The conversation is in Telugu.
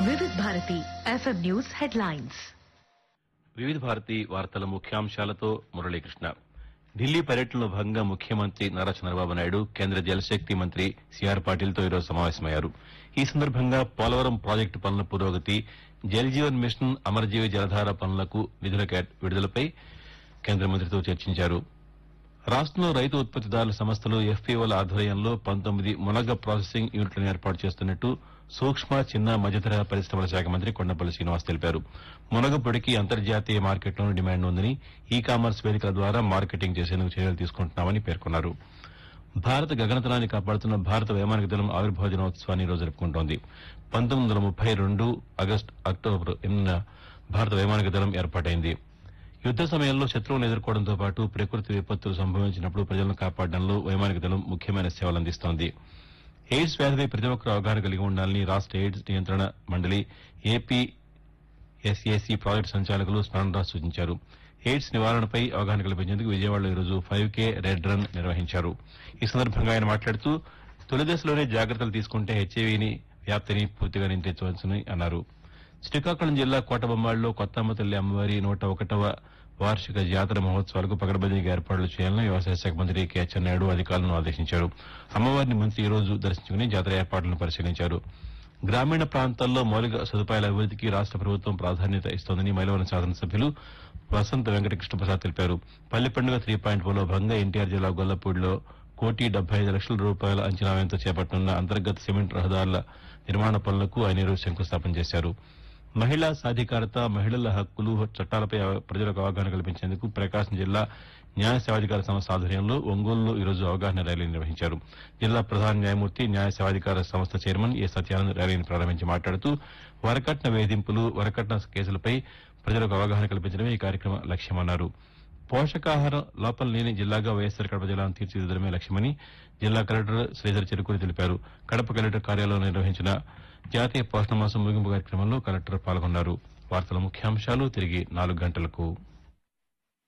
వివిధ భారతి ఎఫ్ఎం న్యూస్ హెడ్లైన్స్ వివిధ భారతి వార్తల ముఖ్యాంశాలతో మురళీకృష్ణ ఢిల్లీ పర్యటనలో భాగంగా ముఖ్యమంత్రి నారా చంద్రబాబు నాయుడు కేంద్ర జలశక్తి మంత్రి సిఆర్ పాటిల్తో ఈరోజు సమావేశమయ్యారు ఈ సందర్భంగా పోలవరం ప్రాజెక్టు పనుల పురోగతి జల్ జీవన్ మిషన్ అమరజీవి జలధార పనులకు నిధుల కేట్- విడుదలపై కేంద్ర మంత్రితో చర్చించారు రాష్ట్రంలో రైతు ఉత్పత్తిదారుల సంస్థలు ఎఫ్పీఓల ఆధ్వర్యంలో పంతొమ్మిది మునగ ప్రాసెసింగ్ యూనిట్లను ఏర్పాటు చేస్తున్నట్టు సూక్ష్మ చిన్న మధ్యతరహా పరిశ్రమల శాఖ మంత్రి కొండపల్లి శ్రీనివాస్ తెలిపారు మునగ పొడికి అంతర్జాతీయ మార్కెట్లోనూ డిమాండ్ ఉందని ఈ కామర్స్ వేదికల ద్వారా మార్కెటింగ్ చేసేందుకు చర్యలు తీసుకుంటున్నామని పేర్కొన్నారు భారత గగనతలాన్ని కాపాడుతున్న భారత వైమానిక దళం ఆవిర్భావ దినోత్సవాన్ని ఈ రోజు జరుపుకుంటోంది పంతొమ్మిది వందల ముప్పై రెండు ఆగస్టు అక్టోబర్ ఎనిమిదిన భారత వైమానిక దళం ఏర్పాటైంది యుద్ద సమయంలో శత్రువులను ఎదుర్కోవడంతో పాటు ప్రకృతి విపత్తులు సంభవించినప్పుడు ప్రజలను కాపాడడంలో వైమానిక దళం ముఖ్యమైన సేవలు అందిస్తోంది ఎయిడ్స్ వ్యాధిపై ప్రతి ఒక్కరూ అవగాహన కలిగి ఉండాలని రాష్ట ఎయిడ్స్ నియంత్రణ మండలి ఏపీ ఎస్ఏసీ ప్రాజెక్టు సంచాలకులు స్మరణరాజ్ సూచించారు ఎయిడ్స్ నివారణపై అవగాహన కల్పించేందుకు విజయవాడలో ఈరోజు ఫైవ్ కే రెడ్ రన్ నిర్వహించారు ఈ సందర్భంగా ఆయన మాట్లాడుతూ తొలి దశలోనే జాగ్రత్తలు తీసుకుంటే హెచ్ఐవిని వ్యాప్తిని పూర్తిగా నియంత్రించవచ్చని అన్నారు శ్రీకాకుళం జిల్లా కోటబొమ్మాడిలో కొత్తమ్మ తల్లి అమ్మవారి నూట ఒకటవ వార్షిక జాతర మహోత్సవాలకు పగడబందీగా ఏర్పాట్లు చేయాలని వ్యవసాయ శాఖ మంత్రి కె అచ్చెన్నాయుడు అధికారులను ఆదేశించారు అమ్మవారిని మంత్రి ఈ రోజు దర్శించుకుని జాతర ఏర్పాట్లను పరిశీలించారు గ్రామీణ ప్రాంతాల్లో మౌలిక సదుపాయాల అభివృద్దికి రాష్ట ప్రభుత్వం ప్రాధాన్యత ఇస్తోందని మైలవరం శాసనసభ్యులు వసంత వెంకటకృష్ణ ప్రసాద్ తెలిపారు పల్లె పండుగ త్రీ పాయింట్ లో భాగంగా ఎన్టీఆర్ జిల్లా గొల్లపూడిలో కోటి డెబ్బై ఐదు లక్షల రూపాయల అంచనా వ్యయంతో చేపట్టనున్న అంతర్గత సిమెంట్ రహదారుల నిర్మాణ పనులకు ఆయన ఈరోజు శంకుస్థాపన చేశారు మహిళా సాధికారత మహిళల హక్కులు చట్టాలపై అవ- ప్రజలకు అవగాహన కల్పించేందుకు ప్రకాశం జిల్లా న్యాయ సేవాధికార సంస్థ ఆధ్వర్యంలో ఒంగోలులో ఈరోజు అవగాహన ర్యాలీ నిర్వహించారు జిల్లా ప్రధాన న్యాయమూర్తి న్యాయ సేవాధికార సంస్థ చైర్మన్ ఏ సత్యానంద్ ర్యాలీని ప్రారంభించి మాట్లాడుతూ వరకట్న వేధింపులు వరకట్న కేసులపై ప్రజలకు అవగాహన కల్పించడమే ఈ కార్యక్రమ లక్ష్యమన్నారు పోషకాహార లోపం లేని జిల్లాగా వైఎస్సార్ కడప జిల్లాను తీర్చిదిద్దడమే లక్ష్యమని జిల్లా కలెక్టర్ శ్రీధర్ చెరుకూరి తెలిపారు కడప కలెక్టర్ కార్యాలయంలో నిర్వహించిన జాతీయ పోషణ మాసం ముగింపు కార్యక్రమంలో కలెక్టర్ పాల్గొన్నారు వార్తల ముఖ్యాంశాలు తిరిగి నాలుగు గంటలకు